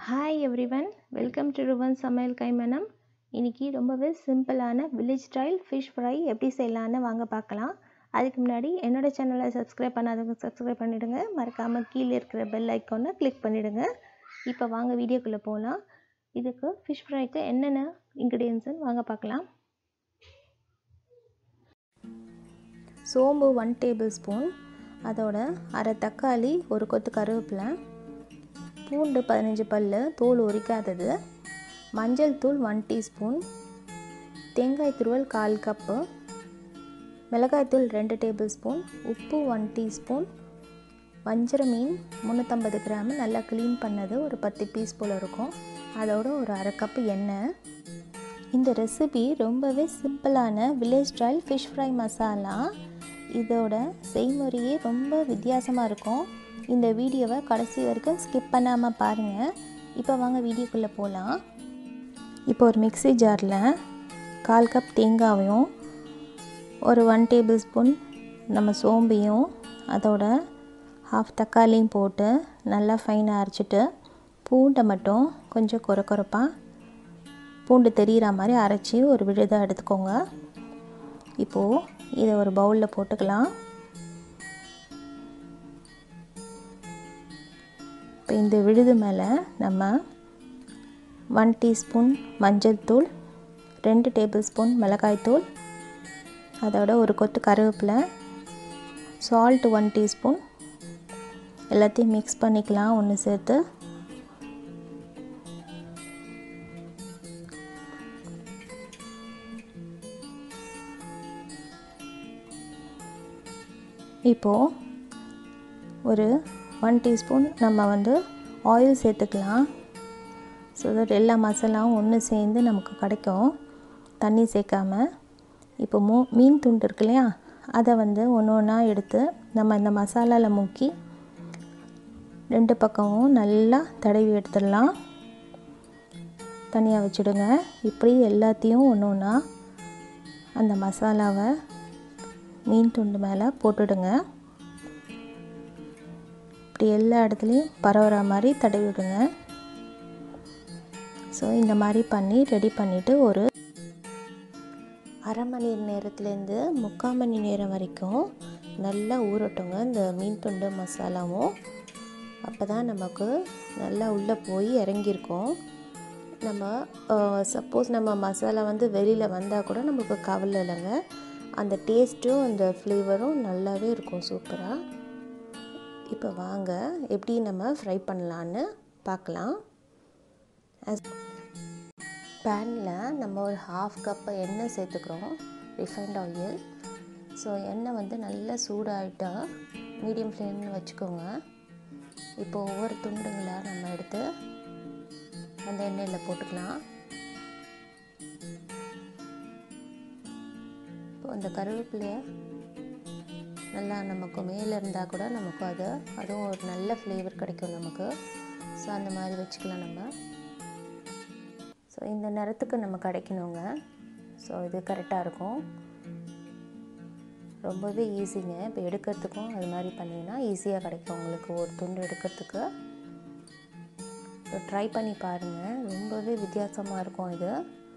hi everyone welcome to Ruvan சமையல் கைமணம் இன்றைக்கி ரொம்பவே சிம்பிளான வில்லேஜ் ஸ்டைல் ஃபிஷ் ஃப்ரை எப்படி செய்யலான்னு வாங்க பார்க்கலாம் அதுக்கு முன்னாடி என்னோடய சேனலை சப்ஸ்கிரைப் பண்ணாதவங்க சப்ஸ்கிரைப் பண்ணிவிடுங்க மறக்காமல் கீழே இருக்கிற பெல் ஐக்கானை கிளிக் பண்ணிவிடுங்க இப்போ வாங்க வீடியோக்குள்ளே போகலாம் இதுக்கு ஃபிஷ் ஃப்ரைக்கு என்னென்ன இன்க்ரீடியன்ஸ்னு வாங்க பார்க்கலாம் சோம்பு ஒன் டேபிள் ஸ்பூன் அதோட அரை தக்காளி ஒரு கொத்து கருவேப்பிலை பூண்டு பதினஞ்சு பல் தோல் உரிக்காதது மஞ்சள் தூள் ஒன் டீஸ்பூன் தேங்காய் துருவல் கால் கப்பு மிளகாய்த்தூள் ரெண்டு டேபிள் ஸ்பூன் உப்பு ஒன் டீஸ்பூன் வஞ்சர மீன் முந்நூற்றம்பது கிராம் நல்லா க்ளீன் பண்ணது ஒரு பத்து பீஸ் போல் இருக்கும் அதோட ஒரு அரை கப்பு எண்ணெய் இந்த ரெசிபி ரொம்பவே சிம்பிளான village style fish fry masala இதோட செய்முறையே ரொம்ப வித்தியாசமாக இருக்கும் இந்த வீடியோவை கடைசி வரைக்கும் ஸ்கிப் பண்ணாமல் பாருங்கள் இப்போ வாங்க வீடியோக்குள்ளே போகலாம் இப்போ ஒரு மிக்சி ஜாரில் கால் கப் தேங்காவையும் ஒரு ஒன் டேபிள் ஸ்பூன் நம்ம சோம்பையும் அதோட ஹாஃப் தக்காளியும் போட்டு நல்லா ஃபைனாக அரைச்சிட்டு பூண்டை மட்டும் கொஞ்சம் குறை குறைப்பாக பூண்டு தெரிகிற மாதிரி அரைச்சி ஒரு விழுதாக எடுத்துக்கோங்க இப்போது இதை ஒரு பவுலில் போட்டுக்கலாம் இப்போ இந்த விழுது மேலே நம்ம ஒன் டீஸ்பூன் மஞ்சள் தூள் ரெண்டு டேபிள் ஸ்பூன் மிளகாய்த்தூள் அதோட ஒரு கொத்து கருவேப்பிலை சால்ட் ஒன் டீஸ்பூன் எல்லாத்தையும் மிக்ஸ் பண்ணிக்கலாம் ஒன்று சேர்த்து இப்போது ஒரு ஒன் டீஸ்பூன் நம்ம வந்து ஆயில் சேர்த்துக்கலாம் ஸோ தட் எல்லா மசாலாவும் ஒன்று சேர்ந்து நமக்கு கிடைக்கும் தண்ணி சேர்க்காம இப்போ மூ மீன் துண்டு இருக்கு இல்லையா அதை வந்து ஒன்று ஒன்றா எடுத்து நம்ம இந்த மசாலாவில் முக்கி ரெண்டு பக்கமும் நல்லா தடவி எடுத்துடலாம் தனியாக வச்சுடுங்க இப்படி எல்லாத்தையும் ஒன்று ஒன்றா அந்த மசாலாவை மீன் துண்டு மேலே போட்டுடுங்க இப்படி எல்லா இடத்துலையும் பரவுற மாதிரி தடவி விடுங்க ஸோ இந்த மாதிரி பண்ணி ரெடி பண்ணிவிட்டு ஒரு அரை மணி நேரத்துலேருந்து முக்கால் மணி நேரம் வரைக்கும் நல்லா ஊறட்டுங்க இந்த மீன் துண்டு மசாலாவும் அப்போ தான் நமக்கு நல்லா உள்ளே போய் இறங்கியிருக்கும் நம்ம சப்போஸ் நம்ம மசாலா வந்து வெளியில் வந்தால் கூட நமக்கு கவலை இல்லைங்க அந்த டேஸ்ட்டும் அந்த ஃப்ளேவரும் நல்லாவே இருக்கும் சூப்பராக இப்போ வாங்க எப்படி நம்ம ஃப்ரை பண்ணலான்னு பார்க்கலாம் பேனில் நம்ம ஒரு ஹாஃப் கப்பு எண்ணெய் சேர்த்துக்கிறோம் ரிஃபைண்ட் ஆயில் ஸோ எண்ணெய் வந்து நல்லா சூடாகிட்டா மீடியம் ஃப்ளேம்னு வச்சுக்கோங்க இப்போ ஒவ்வொரு துண்டுங்களாக நம்ம எடுத்து அந்த எண்ணெயில் போட்டுக்கலாம் இப்போ அந்த கருவேப்பிலையை நல்லா நமக்கு மேலே இருந்தால் கூட நமக்கு அது அதுவும் ஒரு நல்ல ஃப்ளேவர் கிடைக்கும் நமக்கு ஸோ அந்த மாதிரி வச்சுக்கலாம் நம்ம ஸோ இந்த நேரத்துக்கு நம்ம கிடைக்கணுங்க ஸோ இது கரெக்டாக இருக்கும் ரொம்பவே ஈஸிங்க இப்போ எடுக்கிறதுக்கும் அது மாதிரி பண்ணிங்கன்னா ஈஸியாக கிடைக்கும் உங்களுக்கு ஒரு துண்டு எடுக்கிறதுக்கு ட்ரை பண்ணி பாருங்கள் ரொம்பவே வித்தியாசமாக இருக்கும் இது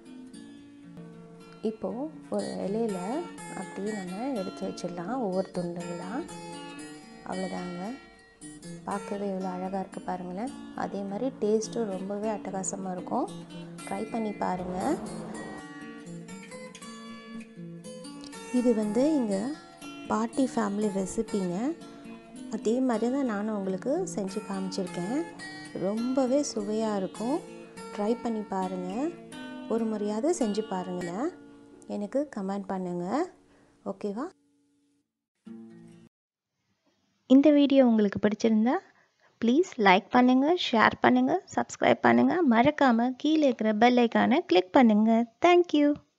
இப்போது ஒரு இலையில் அப்படியே நம்ம எடுத்து வச்சிடலாம் ஒவ்வொரு துண்டுங்களாம் அவ்வளோதாங்க பார்க்கவே எவ்வளோ அழகாக இருக்குது பாருங்களேன் அதே மாதிரி டேஸ்ட்டும் ரொம்பவே அட்டகாசமாக இருக்கும் ட்ரை பண்ணி பாருங்கள் இது வந்து இங்கே பாட்டி ஃபேமிலி ரெசிப்பிங்க அதே மாதிரி தான் நானும் உங்களுக்கு செஞ்சு காமிச்சிருக்கேன் ரொம்பவே சுவையாக இருக்கும் ட்ரை பண்ணி பாருங்கள் ஒரு முறையாவது செஞ்சு பாருங்களேன் எனக்கு கமெண்ட் பண்ணுங்கள் ஓகேவா இந்த வீடியோ உங்களுக்கு பிடிச்சிருந்தா ப்ளீஸ் லைக் பண்ணுங்கள் ஷேர் பண்ணுங்கள் சப்ஸ்கிரைப் பண்ணுங்கள் மறக்காமல் கீழே இருக்கிற பெல் ஐக்கானை கிளிக் பண்ணுங்கள் தேங்க்யூ